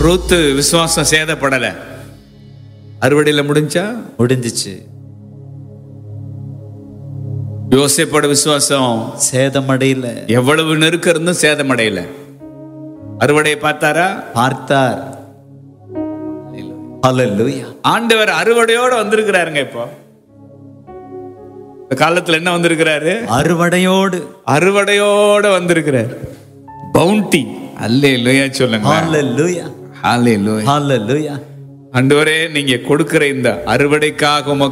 ரூத்து விசுவாசம் சேதப்படல அறுவடையில முடிஞ்சா முடிஞ்சிச்சு யோசேப்போட விசுவாசம் சேதமடையில எவ்வளவு நெருக்கம் இருந்தும் சேதமடையல அறுவடையை பார்த்தாரா பார்த்தார் ஹalleluya ஆண்டவர் அறுவடையோட வந்திருக்கிறாருங்க இப்போ இந்த காலத்துல என்ன வந்திருக்கிறாரு அறுவடையோடு அறுவடையோட வந்திருக்கிறார் பவுண்டி அல்லே லோயா சொல்லுங்க ஹalleluya ஹalleluya ஹalleluya ஆண்டவரே நீங்க கொடுக்கிற இந்த அறுவடைக்காக உமக்கு